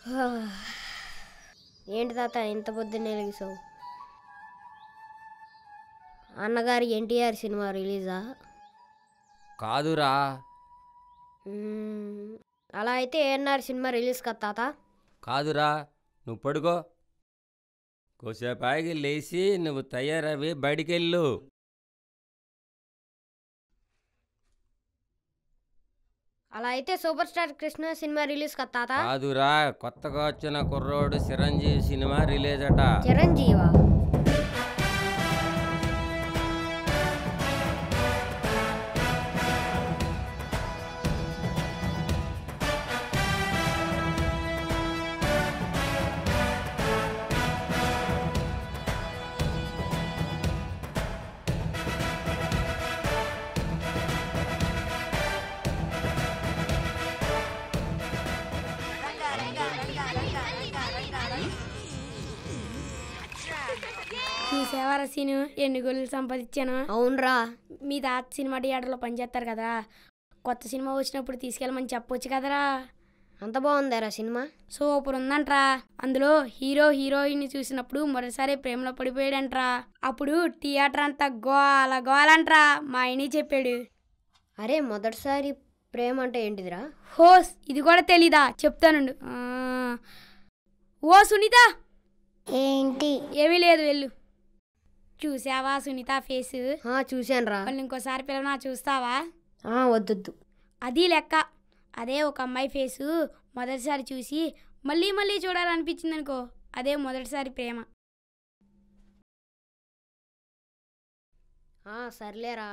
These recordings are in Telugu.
ఏంటి తాత ఇంత పొద్దున్నే లేచావు అన్నగారి ఎన్టీఆర్ సినిమా రిలీజా కాదురా మ్మ్. అలా అయితే ఏఎన్ఆర్ సినిమా రిలీజ్ కదా తాత కాదురా నువ్వు పడుకో కోసేపాకి లేచి నువ్వు తయారవి బయటికెళ్ళు అలా అయితే super star Krishna cinema release కదా తాత కాదురా కొత్తగా వచ్చిన కుర్రోడు చిరంజీవి సినిమా రిలీజ్ అట చిరంజీవా చూసేవారా సీను ఎన్ని గోళ్ళు సంపాదించాను అవునరా మీ తాత సినిమా థియేటర్లో పనిచేస్తారు కదరా కొత్త సినిమా వచ్చినప్పుడు తీసుకెళ్ళమని చెప్పొచ్చు కదరా అంత బాగుందారా సినిమా సూపర్ ఉందంట్రా అందులో హీరో హీరోయిన్ చూసినప్పుడు మరోసారి ప్రేమలో పడిపోయాడంట్రా అప్పుడు థియేటర్ అంతా గోల గోలంట్రా మా ఆయన చెప్పాడు అరే మొదటిసారి ప్రేమ అంటే ఏంటిదిరా హోస్ ఇది కూడా తెలీదా చెప్తానుండు ఆ, ఓ సునీత ఏంటి ఏమీ లేదు వెళ్ళు చూసావా సునీత ఫేస్ చూశానురా వాళ్ళు ఇంకోసారి పిల్లనా చూస్తావా వద్దొద్దు అది లెక్క అదే ఒక అమ్మాయి ఫేసు మొదటిసారి చూసి మళ్ళీ మళ్ళీ చూడాలనిపించింది అనుకో అదే మొదటిసారి ప్రేమ ఆ, సర్లేరా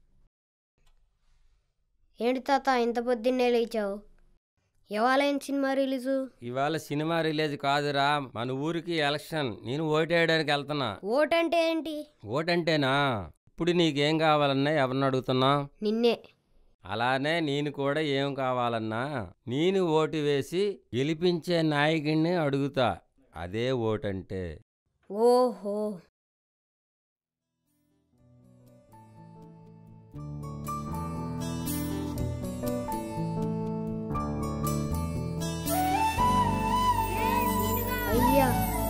ఏంటి తాత ఇంత పొద్దున్నే లేచావు ఇవాళ సినిమా రిలీజు ఇవాళ సినిమా రిలీజ్ కాదురా మన ఊరికి ఎలక్షన్ నేను ఓటేయడానికి వెళ్తున్నా ఓటంటే ఏంటి ఓటంటేనా ఇప్పుడు నీకేం కావాలన్నా ఎవరిని అడుగుతున్నా నిన్నే అలానే నేను కూడా ఏం కావాలన్నా నేను ఓటు వేసి గెలిపించే నాయకుడిని అడుగుతా అదే ఓటంటే ఓహో అయ్యా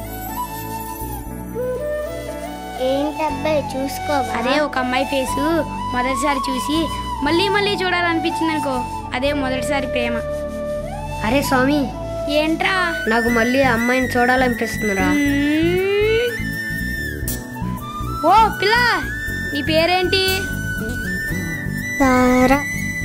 ఏంటబ్బాయి చూసుకోవా అదే ఒక అమ్మాయి ఫేసు మొదటిసారి చూసి మళ్ళీ మళ్ళీ చూడాలనిపించింది అనుకో అదే మొదటిసారి ప్రేమ అరే స్వామి ఏంట్రా నాకు మళ్ళీ ఆ అమ్మాయిని చూడాలనిపిస్తుందిరా మ్మ్. ఓ పిల్ల నీ పేరేంటి సారా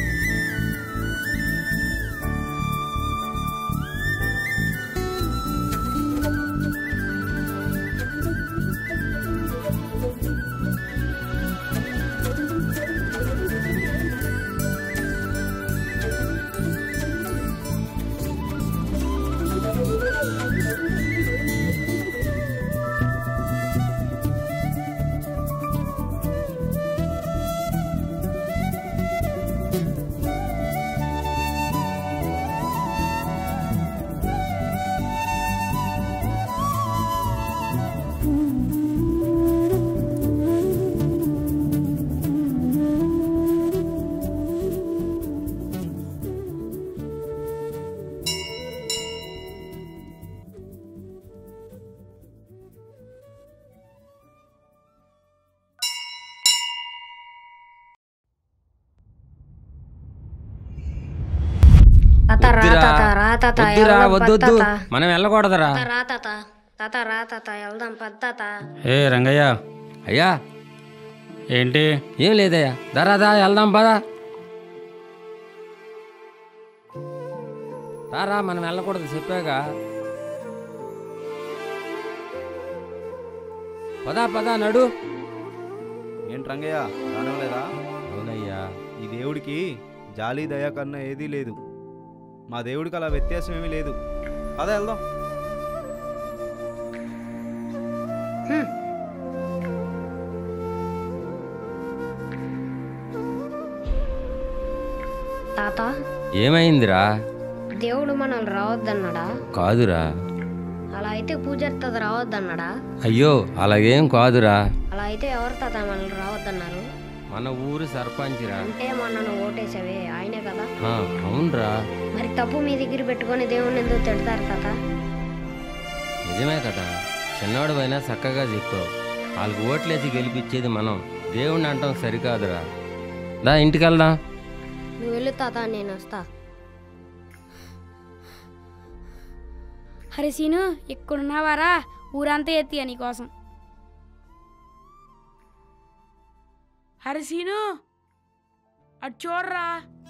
తాత రా వద్దురా. తాత రా తాత వద్దురా వెళ్దాం వద్దు పద వద్దు తాత. మనం వెళ్ళకూడదురా తాత రా తాత తాత రా తాత వెళ్దాం పద తాత ఏ రంగయ్య అయ్యా ఏంటి ఏం లేదయ్యా దరాదా వెళ్దాం పదా రారా మనం వెళ్ళకూడదు చెప్పాక పదా పదా నడు ఏంటి రంగయ్య రానవలేదా అవునయ్యా ఈ దేవుడికి జాలి దయ కన్నా ఏదీ లేదు మా దేవుడికి అలా వ్యత్యాసం ఏమీ లేదు అదే వెళ్దాం తాత ఏమైందిరా దేవుడు మనల్ని రావద్దన్నాడా కాదురా అలా అయితే పూజారి తాత రావద్దన్నాడా అయ్యో అలాగేం కాదురా అలా అయితే ఎవరు తాత మనల్ని రావద్దన్నారు మన ఊరు సర్పంచ్రా అంటే మొన్న నువ్వు ఓటేసావే ఆయనే కదా ఆ, అవునరా మరి తప్పు మీ దగ్గర పెట్టుకొని దేవుణ్ణి ఎందుకు తిడతారు కదా నిజమే కదా చిన్నవాడు అయినా చక్కగా చెప్పావు వాళ్ళకి ఓట్లేసి గెలిపించేది మనం దేవుణ్ణి అంటాం సరికాదురా దా ఇంటికి వెళ్దాం నువ్వు వెళ్ళు తాత నేను వస్తా అరే సీను ఇక్కడున్నావారా ఊరంతా ఎత్తియా నీకోసం అరే సీను అటు చూడరా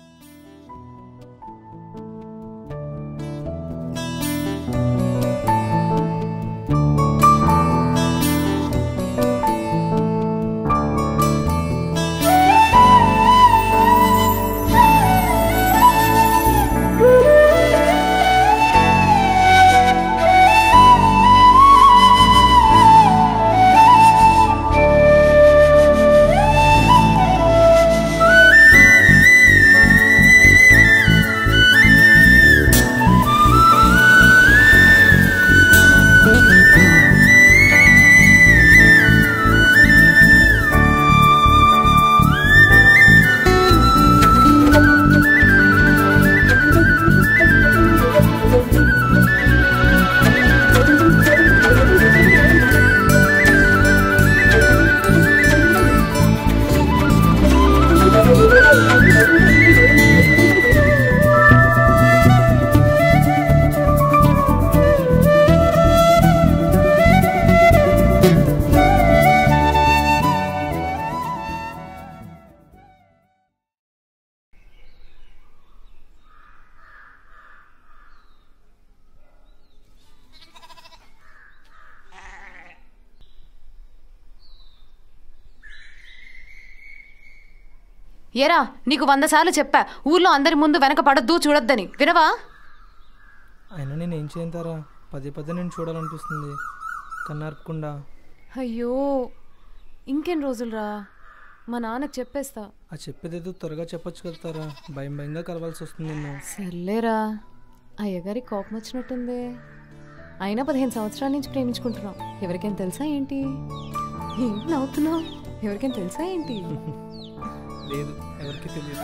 ఏరా నీకు వంద సార్లు చెప్పా ఊర్లో అందరి ముందు వెనక పడద్దు చూడొద్దని వినవా అయినా నేను ఏం చేయంతారా పదే పదే నేను చూడాలనిపిస్తుంది కన్నార్పకుండా అయ్యో ఇంకెన్ని రోజులురా మా నాన్నకు చెప్పేస్తా ఆ చెప్పేదేదో త్వరగా చెప్పొచ్చు కదతారా భయం భయంగా కలవాల్సి వస్తుంది నిన్ను సర్లేరా అయ్యగారి కోపం వచ్చినట్టుంది అయినా పదిహేను సంవత్సరాల నుంచి ప్రేమించుకుంటున్నాం ఎవరికైనా తెలుసా ఏంటి ఏంటి నవ్వుతున్నావు ఎవరికైనా తెలుసా ఏంటి లేదు ఎవరికి తెలియదు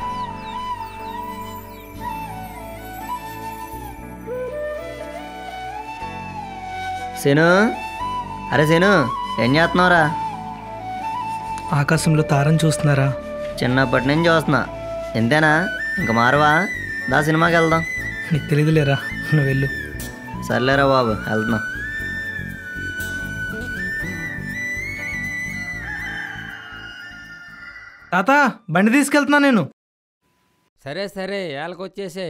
శను అరే శను ఏం చేస్తున్నావురా ఆకాశంలో తారని చూస్తున్నారా చిన్నప్పటి నుంచి చూస్తున్నా ఎంతేనా ఇంక మారవా దా సినిమాకి వెళ్దాం నీకు తెలియదులేరా నువ్వు వెళ్ళు సర్లేరా బాబు వెళ్తున్నా తాత బండి తీసుకెళ్తున్నా నేను సరే సరే ఏళ్ళకొచ్చేసే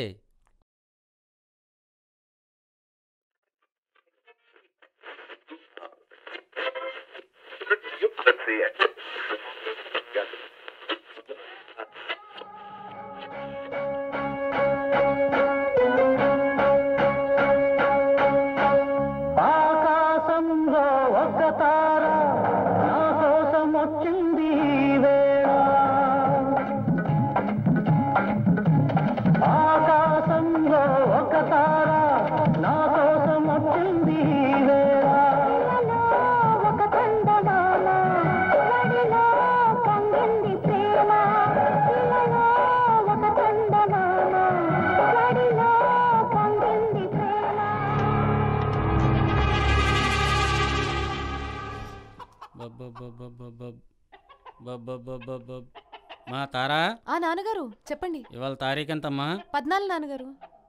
ఆకాశంలో ఒక తార నా కోసం వచ్చింది ఈ వేళ ఆకాశంలో ఒక తార నా కోసం వచ్చింది ఈ వేళ ఒక చందమామ వడిలో పొంగింది ప్రేమ ఇలలో ఒక చందమామ వడిలో పొంగింది ప్రేమ బబ్బబ్బబ్బబ్బబ్బబ్బబ్బబ్బబ్బ. మా తారా ఆ నాన్నగారు చెప్పండి ఇవాళ తారీఖు ఎంతమ్మా పద్నాలుగు నాన్నగారు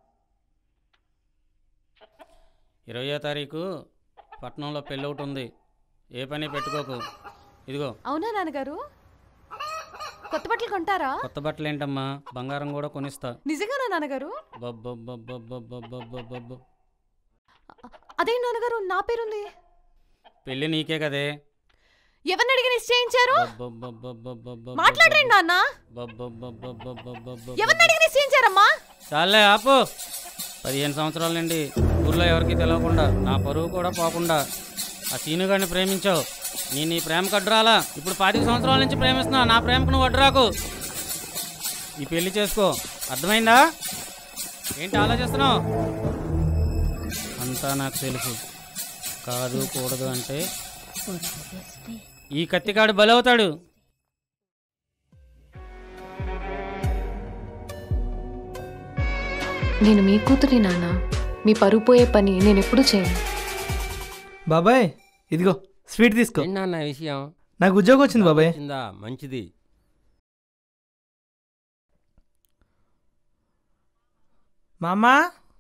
ఇరవయో తారీఖు పట్నంలో పెళ్ళి ఒకటి ఉంది ఏ పని పెట్టుకోకు ఇదిగో అవునా నాన్నగారు కొత్త బట్టలు కొంటారా కొత్త బట్టలు ఏంటమ్మా బంగారం కూడా కొనిస్తా నిజంగానా నాన్నగారు బబ్బబ్బబ్బబ్బబ్బబ్బబ్బబ్బ. అదే నాన్నగారు నా పేరుంది పెళ్ళి నీకే కదే ఎవరిని అడిగి నిశ్చయించారు బబ్బబ్బబ్బబ్బబ్బబ్బబ్బ. మాట్లాడండి నాన్న బబ్బబ్బబ్బబ్బబ్బబ్బబ్బ. ఎవరిని అడిగి నిశ్చయించారమ్మా చాలే ఆపు పదిహేను సంవత్సరాల నుండి ఊర్లో ఎవరికి తెలియకుండా నా పరువు కూడా పోకుండా ఆ సీనుగాడిని ప్రేమించావు నేను నీ ప్రేమకు అడ్డురాలా ఇప్పుడు పాతిక సంవత్సరాల నుంచి ప్రేమిస్తున్నా నా ప్రేమకు నువ్వు అడ్డురాకు ఈ పెళ్లి చేసుకో అర్థమైందా ఏంటి ఆలోచిస్తున్నావు అంతా నాకు తెలుసు కాదు కూడదు అంటే ఈ కత్తికాడు బలవుతాడు నేను మీ కూతురి నాన్న మీ పరువు పోయే పని నేను ఎప్పుడూ చేయను బాబాయ్ ఇదిగో స్వీట్ తీసుకో ఏంటి నాన్న ఈ విషయం నాకు ఉద్యోగం వచ్చింది బాబాయ్ వచ్చిందా మంచిది మామా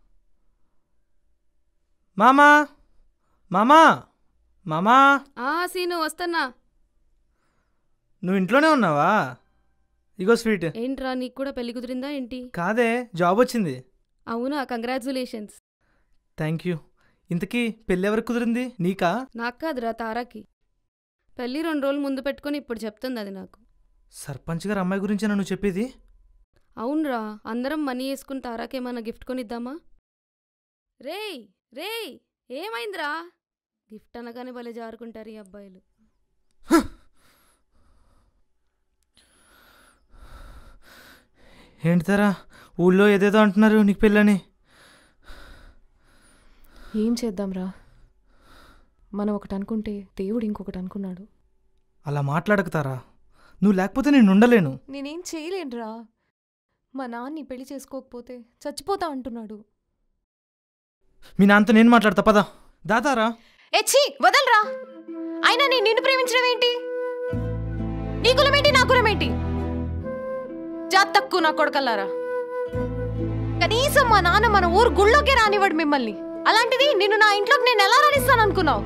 మామా మామా మామా ఆ సీను వస్తున్నా నువ్వు ఇంట్లోనే ఉన్నావా ఇగో స్వీట్ ఏంట్రా నీకు కూడా పెళ్లి కుదిరిందా ఏంటి కాదే జాబ్ వచ్చింది అవునా కంగ్రాచులేషన్స్ థ్యాంక్ యూ ఇంతకీ పెళ్ళి ఎవరికి కుదిరింది నీకా నాకు కాదురా తారాకి పెళ్లి రెండు రోజులు ముందు పెట్టుకొని ఇప్పుడు చెప్తుంది అది నాకు సర్పంచ్ గారు అమ్మాయి గురించి నన్ను చెప్పేది అవునరా అందరం మనీ వేసుకుని తారాకేమన్నా గిఫ్ట్ కొనిద్దామా రేయ్ రేయ్ ఏమైందిరా గిఫ్ట్ అనగానే భలే జారుకుంటారు ఈ అబ్బాయిలు ఏంటి తరా ఊళ్ళో ఏదేదో అంటున్నారు నీకు పెళ్ళని ఏం చేద్దాంరా మనం ఒకటి అనుకుంటే దేవుడు ఇంకొకటి అనుకున్నాడు అలా మాట్లాడకుతారా నువ్వు లేకపోతే నేను ఉండలేను నేనేం చేయలేనురా మా నాన్ని పెళ్లి చేసుకోకపోతే చచ్చిపోతా అంటున్నాడు మీ నాన్నతో నేను మాట్లాడతా పదా దాతారా ఎచ్చి వదలరా అయినా నేను నిన్ను ప్రేమించడం ఏంటి నీ కులమేంటి నా కులమేంటి జాత్ తక్కువ నా కొడకల్లారా కనీసం మా నాన్న మన ఊరు గుళ్ళోకే రానివ్వడు మిమ్మల్ని అలాంటిది నిన్ను నా ఇంట్లోకి నేను ఎలా రాణిస్తాను అనుకున్నావు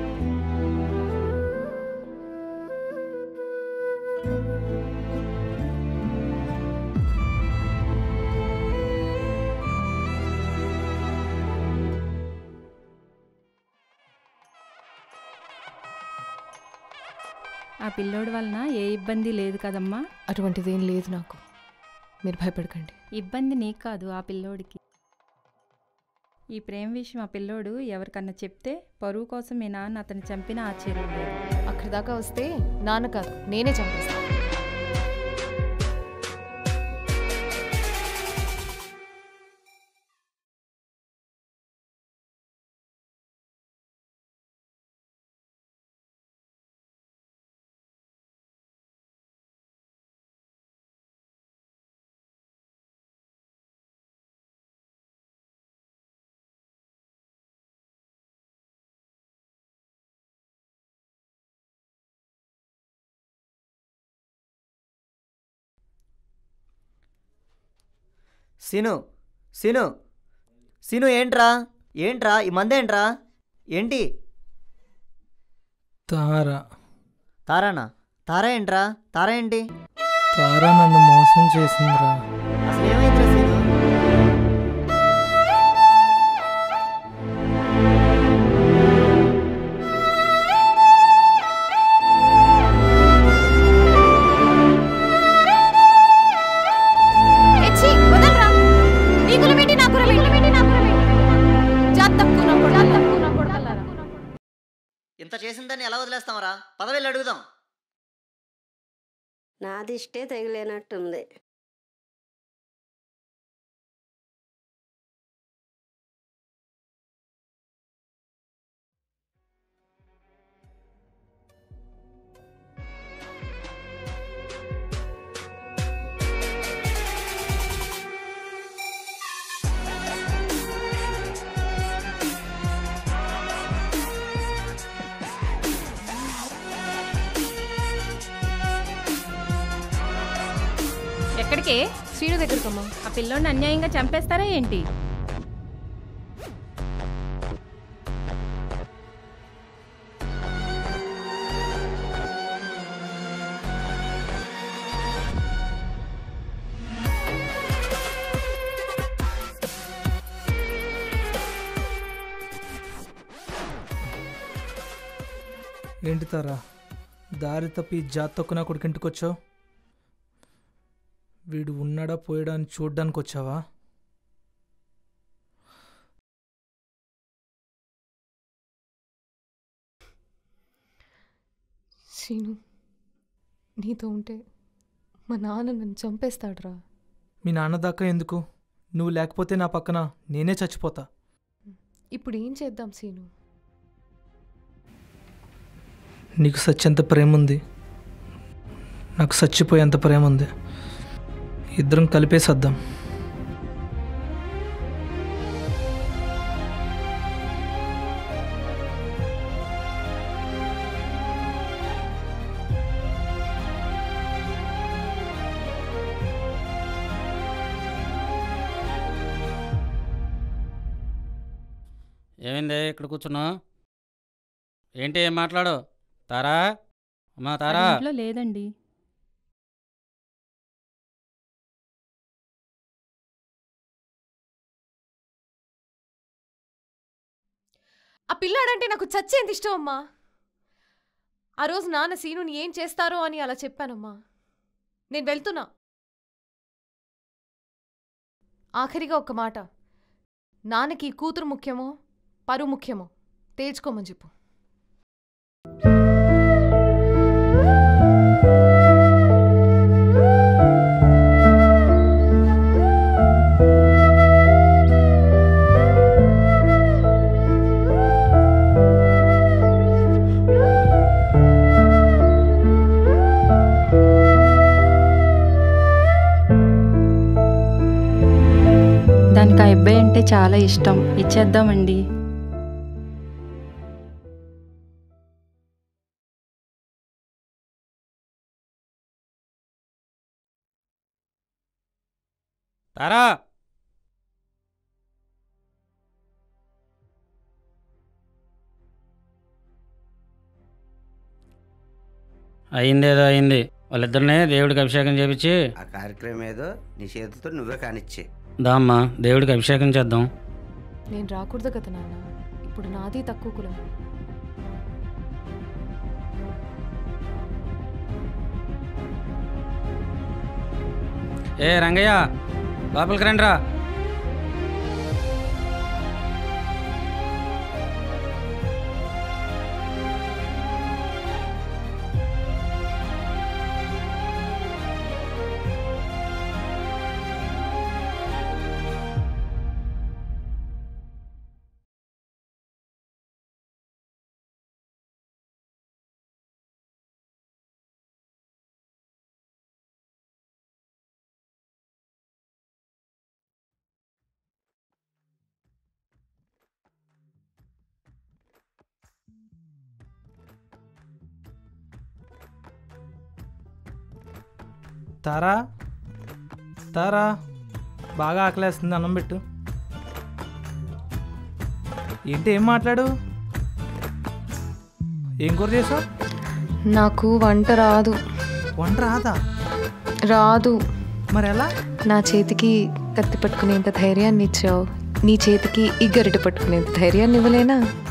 ఆ పిల్లోడి వలన ఏ ఇబ్బంది లేదు కదమ్మా అటువంటిదేం లేదు నాకు మీరు భయపడకండి ఇబ్బంది నీకు కాదు ఆ పిల్లోడికి ఈ ప్రేమ విషయం ఆ పిల్లోడు ఎవరికన్నా చెప్తే పరువు కోసం మీ నాన్న అతన్ని చంపిన ఆశ్చర్యం లేదు అక్కడి దాకా వస్తే నాన్న కాదు నేనే చంపేస్తాను సీను సీను సీను ఏంట్రా ఏంట్రా ఈ మందేంట్రా ఏంటి తారా తారానా తారా ఏంట్రా తారా ఏంటి తారా నన్ను మోసం చేసిందిరా అసలు ఏమైందిరా సీను ఎచ్చి వదలరా నీ కులమేంటి నా కులమేంటి నా కులమేంటి జాత్ తక్కువ నా కొడుకు జాత్ తక్కువ నా కొడుకల్లారా ఇంత చేసిందని ఎలా వదిలేస్తామరా పదవిల్లు అడుగుదాం నా దిష్టే తగిలేనట్టుంది ఎక్కడికి శ్రీను దగ్గరకమ్మా ఆ పిల్లోడిని అన్యాయంగా చంపేస్తారా ఏంటి ఏంటి తారా దారి తప్పి జాత్ తక్కువ నా కొడుకు ఇంటికి వచ్చావు వీడు ఉన్నాడా పోయాడా అని చూడ్డానికి వచ్చావా శ్రీను నీతో ఉంటే మా నాన్న నన్ను చంపేస్తాడురా మీ నాన్న దాకా ఎందుకు నువ్వు లేకపోతే నా పక్కన నేనే చచ్చిపోతా ఇప్పుడు ఏం చేద్దాం శ్రీను నీకు సత్యంత ప్రేమ ఉంది నాకు చచ్చిపోయేంత ప్రేమ ఉంది ఇద్దరం కలిపేసేద్దాం ఏమైంది ఇక్కడ కూర్చున్నావు ఏంటి ఏం మాట్లాడు తారా అమ్మా తారా అది ఇంట్లో లేదండి ఆ పిల్లాడంటే నాకు చచ్చేంత ఇష్టం అమ్మా ఆ రోజు నాన్న సీనుని ఏం చేస్తారో అని అలా చెప్పానమ్మా నేను వెళ్తున్నా ఆఖరిగా ఒక మాట నాన్నకి ఈ కూతురు ముఖ్యమో పరు ముఖ్యమో తేల్చుకోమని చెప్పు దానికి ఆ అబ్బాయి అంటే చాలా ఇష్టం ఇచ్చేద్దామండి తారా అయిందేదో అయింది వాళ్ళిద్దరినే దేవుడికి అభిషేకం చేపించి ఆ కార్యక్రమం ఏదో నీ చేతితో నువ్వే కానిచ్చే దామ్మా దేవుడికి అభిషేకం చేద్దాం నేను రాకూడదు కదా నాన్న ఇప్పుడు నాది తక్కువ కులం ఏ రంగయ్య లోపలికి రండి రా తారా తారా బాగా ఆకలేస్తుంది అన్నం పెట్టు ఏంటి ఏం మాట్లాడు ఏం కూర చేసావు నాకు వంట రాదు వంట రాదా రాదు మరి ఎలా నా చేతికి కత్తి పట్టుకునేంత ధైర్యాన్ని ఇచ్చావు నీ చేతికి ఈ గరిట పట్టుకునేంత ధైర్యాన్ని ఇవ్వలేనా